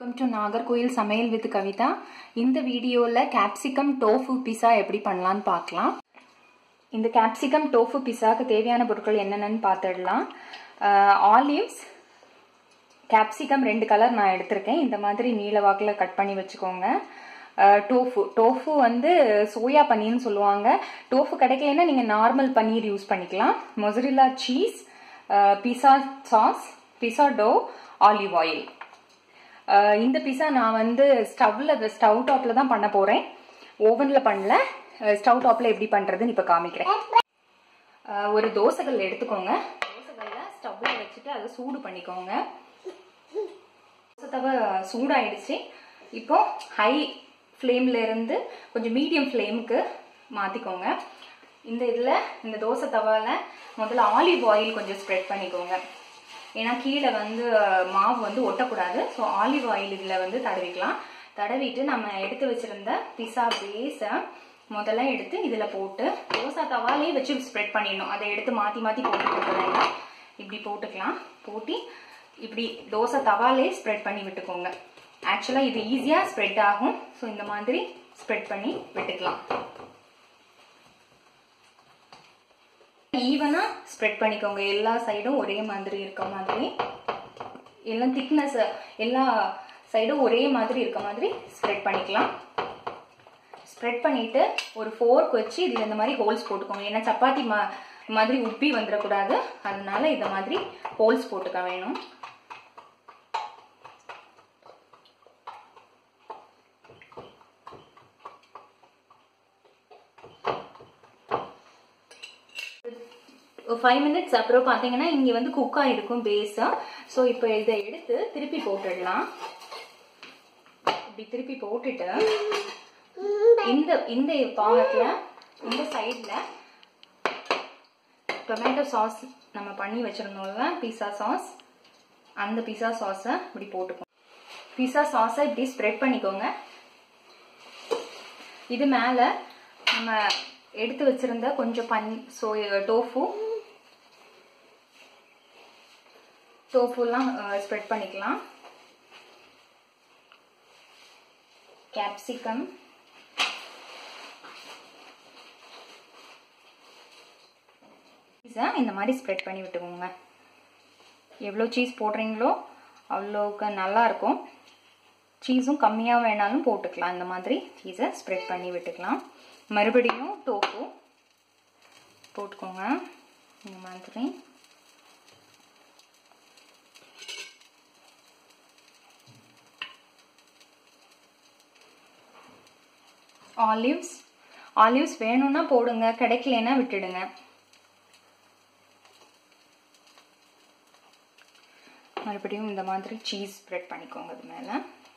welcome to Nagercoil சமையல் with Kavitha இந்த வீடியோவில் கேப்சிகம் டோஃபு பிஸா எப்படி பண்ணலான்னு பார்க்கலாம் இந்த கேப்சிகம் டோஃபு பிஸாக்கு தேவையான பொருட்கள் என்னென்னு பார்த்துடலாம் ஆலிவ்ஸ் கேப்சிகம் ரெண்டு கலர் நான் எடுத்திருக்கேன் இந்த மாதிரி நீல வாக்கில் கட் பண்ணி வச்சுக்கோங்க டோஃபு டோஃபு வந்து சோயா பன்னீர்னு சொல்லுவாங்க டோஃபு கிடைக்கலன்னா நீங்கள் நார்மல் பன்னீர் யூஸ் பண்ணிக்கலாம் mozzarella cheese pizza sauce pizza dough olive oil இந்த பிஸா நான் வந்து ஸ்டவ்வில் ஸ்டவ் டாப்பில் தான் பண்ண போகிறேன் ஓவனில் பண்ணல ஸ்டவ் டாப்பில் எப்படி பண்ணுறதுன்னு இப்போ காமிக்கிறேன் ஒரு தோசைகள் எடுத்துக்கோங்க தோசைகளில் ஸ்டவ்வில் வச்சுட்டு அதை சூடு பண்ணிக்கோங்க தோசை தவை சூடாயிடுச்சு இப்போ ஹை ஃப்ளேமில் இருந்து கொஞ்சம் மீடியம் ஃப்ளேமுக்கு மாற்றிக்கோங்க இந்த இதில் இந்த தோசை தவாவில் முதல்ல ஆலிவ் ஆயில் கொஞ்சம் ஸ்ப்ரெட் பண்ணிக்கோங்க ஏன்னா கீழே வந்து மாவு வந்து ஒட்டக்கூடாது ஸோ ஆலிவ் ஆயில் இதில் வந்து தடவிக்கலாம் தடவிட்டு நம்ம எடுத்து வச்சுருந்த பிஸா பேஸை முதல்ல எடுத்து இதில் போட்டு தோசை தவாலே வச்சு ஸ்ப்ரெட் பண்ணிடணும் அதை எடுத்து மாற்றி மாற்றி போட்டு வேண்டாம் இப்படி போட்டுக்கலாம் போட்டு இப்படி தோசை தவாலே ஸ்ப்ரெட் பண்ணி விட்டுக்கோங்க ஆக்சுவலாக இது ஈஸியாக ஸ்ப்ரெட் ஆகும் ஸோ இந்த மாதிரி ஸ்ப்ரெட் பண்ணி விட்டுக்கலாம் ஈவனாக ஸ்ப்ரெட் பண்ணிக்கோங்க எல்லா சைடும் ஒரே மாதிரி இருக்க மாதிரி எல்லாம் திக்னஸ் எல்லா சைடும் ஒரே மாதிரி இருக்க மாதிரி ஸ்ப்ரெட் பண்ணிக்கலாம் ஸ்ப்ரெட் பண்ணிட்டு ஒரு ஃபோர்க் வச்சு இதில் இந்த மாதிரி ஹோல்ஸ் போட்டுக்கோங்க ஏன்னா சப்பாத்தி மா மாதிரி உப்பி வந்துடக்கூடாது அதனால இந்த மாதிரி ஹோல்ஸ் போட்டுக்க வேணும் ஃபைவ் மினிட்ஸ் அப்புறம் பார்த்தீங்கன்னா இங்கே வந்து குக் ஆகிருக்கும் பேஸாக ஸோ இப்போ இதை எடுத்து திருப்பி போட்டுடலாம் இப்படி திருப்பி போட்டுட்டு இந்த இந்த பாகத்தில் இந்த சைடில் டொமேட்டோ சாஸ் நம்ம பண்ணி வச்சுருந்தோம்ல பீஸா சாஸ் அந்த பீஸா சாஸை இப்படி போட்டுக்கோங்க பீஸா சாஸை இப்படி ஸ்ப்ரெட் பண்ணிக்கோங்க இது மேலே நம்ம எடுத்து வச்சிருந்த கொஞ்சம் பன் சோ டோஃபு டோஃபுலாம் ஸ்ப்ரெட் பண்ணிக்கலாம் கேப்சிகம் இந்த மாதிரி ஸ்ப்ரெட் பண்ணி விட்டுக்கோங்க எவ்வளோ சீஸ் போடுறீங்களோ அவ்வளோக்கு நல்லாயிருக்கும் சீஸும் கம்மியாக வேணாலும் போட்டுக்கலாம் இந்த மாதிரி சீஸை ஸ்ப்ரெட் பண்ணி விட்டுக்கலாம் மறுபடியும் டோஃபு போட்டுக்கோங்க இந்த மாதிரி ஆலிவ்ஸ் ஆலிவ்ஸ் வேணும்னா போடுங்க கிடைக்கலன்னா விட்டுடுங்க மறுபடியும் இந்த மாதிரி சீஸ் ஸ்ப்ரெட் பண்ணிக்கோங்க அது மேலே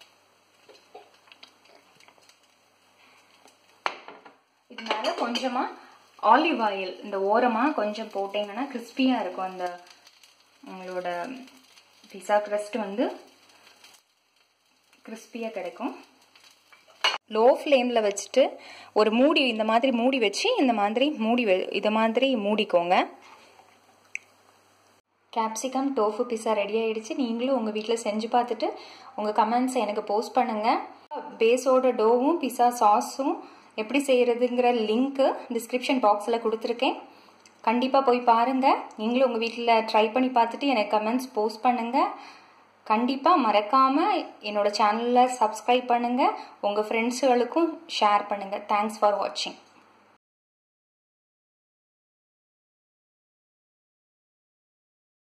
இது மேலே கொஞ்சமாக ஆலிவ் ஆயில் இந்த ஓரமாக கொஞ்சம் போட்டிங்கன்னா கிறிஸ்பியாக இருக்கும் அந்த உங்களோட பிஸா க்ரஸ்ட் வந்து கிறிஸ்பியாக கிடைக்கும் லோ ஃப்ளேமில் வச்சுட்டு ஒரு மூடி இந்த மாதிரி மூடி வச்சு இந்த மாதிரி மூடி இதை மாதிரி மூடிக்கோங்க கேப்சிகம் டோஃபு பிஸா ரெடி ஆகிடுச்சு நீங்களும் உங்கள் வீட்டில் செஞ்சு பார்த்துட்டு உங்கள் கமெண்ட்ஸை எனக்கு போஸ்ட் பண்ணுங்கள் பேஸோட டோவும் பிஸா சாஸும் எப்படி செய்கிறதுங்கிற லிங்க்கு டிஸ்கிரிப்ஷன் பாக்ஸில் கொடுத்துருக்கேன் கண்டிப்பாக போய் பாருங்கள் நீங்களும் உங்கள் வீட்டில் ட்ரை பண்ணி பார்த்துட்டு எனக்கு கமெண்ட்ஸ் போஸ்ட் பண்ணுங்கள் கண்டிப்பாக மறக்காமல் என்னோடய சேனலில் சப்ஸ்கிரைப் பண்ணுங்கள் உங்கள் ஃப்ரெண்ட்ஸுகளுக்கும் ஷேர் பண்ணுங்கள் தேங்க்ஸ் ஃபார் வாட்சிங்